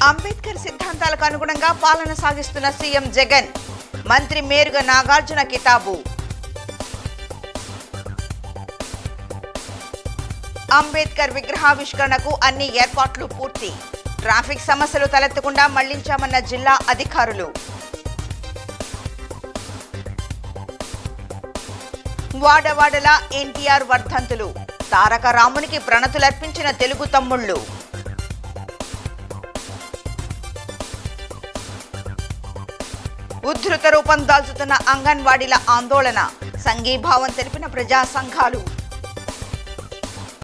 అంబేద్కర్ సిద్ధాంతాలకు అనుగుణంగా పాలన సాగిస్తున్న సీఎం జగన్ మంత్రి మేరుగ నాగార్జున కితాబు అంబేద్కర్ విగ్రహావిష్కరణకు అన్ని ఏర్పాట్లు పూర్తి ట్రాఫిక్ సమస్యలు తలెత్తకుండా మళ్లించామన్న జిల్లా అధికారులు వాడవాడల ఎన్టీఆర్ వర్ధంతులు తారక రామునికి ప్రణతులర్పించిన తెలుగు తమ్ముళ్ళు ఉద్ధృత రూపం దాల్చుతున్న అంగన్వాడీల ఆందోళన సంఘీభావం తెలిపిన ప్రజా సంఘాలు